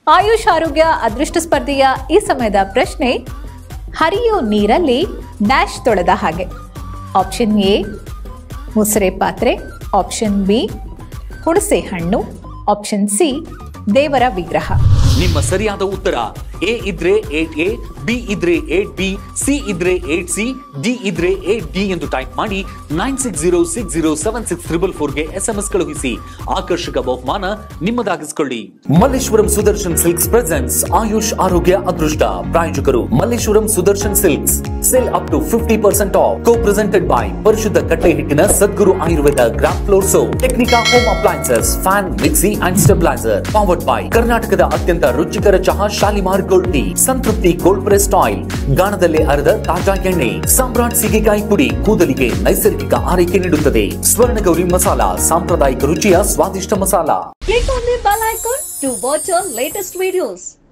ಆಯುಷ್ ಆರೋಗ್ಯ ಅದೃಷ್ಟ ಸ್ಪರ್ಧೆಯ ಈ ಸಮಯದ ಪ್ರಶ್ನೆ ಹರಿಯೋ ನೀರಲ್ಲಿ ಡ್ಯಾಶ್ ತೊಳೆದ ಹಾಗೆ ಆಪ್ಷನ್ ಎ ಮುಸರೆ ಪಾತ್ರೆ ಆಪ್ಷನ್ ಬಿ ಹುಣಸೆ ಹಣ್ಣು ಆಪ್ಷನ್ ಸಿ ದೇವರ ವಿಗ್ರಹ ನಿಮ್ಮ ಸರಿಯಾದ ಉತ್ತರ ಎ ಇದ್ರೆ ಏಟ್ ಎ ಬಿ ಇದ್ರೆ ಏಟ್ ಬಿ ಸಿ ಇದ್ರೆ ಏಟ್ ಸಿ ಡಿ ಇದ್ರೆ ಏಟ್ ಡಿ ಎಂದು ಟೈಪ್ ಮಾಡಿ nine six zero six zero seven six triple ಫೋರ್ಗೆ ಎಸ್ ಎಂ ಎಸ್ ಕಳುಹಿಸಿ ಆಕರ್ಷಕ ಬಹುಮಾನ ನಿಮ್ಮದಾಗಿಸಿಕೊಳ್ಳಿ ಮಲ್ಲೇಶ್ವರಂ ಸುದರ್ಶನ್ ಸಿಲ್ಕ್ಸ್ ಪ್ರೆಸೆನ್ಸ್ ಆಯುಷ್ ಆರೋಗ್ಯ ಅದೃಷ್ಟ ಪ್ರಾಯೋಜಕರು Malleshwaram Sudarshan silks sale up to fifty percent off co presented by ಪರಿಶುದ್ಧ ಕಟ್ಟೆ ಹಿಟ್ಟಿನ Sadguru Ayurveda gram flour so Technica home appliances fan mixie and stabiliser powered by ಕರ್ನಾಟಕದ ಅತ್ಯಂತ ರುಚಿಕರ ಚಹಾ Shalimar gold tea Santrupti cold pressed oil ಗಾಣದಲ್ಲಿ ಅರೆದ ತಾಜಾ ಎಣ್ಣೆ ಸಾಮ್ರಾಟ್ ಸಿಗೆಕಾಯಿ ಪುಡಿ ಕೂದಲಿಗೆ ನೈಸರ್ಗಿಕ ಆರೈಕೆ ನೀಡುತ್ತದೆ ಸ್ವರ್ಣಗೌರಿ ಮಸಾಲಾ ಸಾಂಪ್ರದಾಯಿಕ ರುಚಿಯ ಸ್ವಾದಿಷ್ಟ masala Click on the bell icon to watch our latest videos.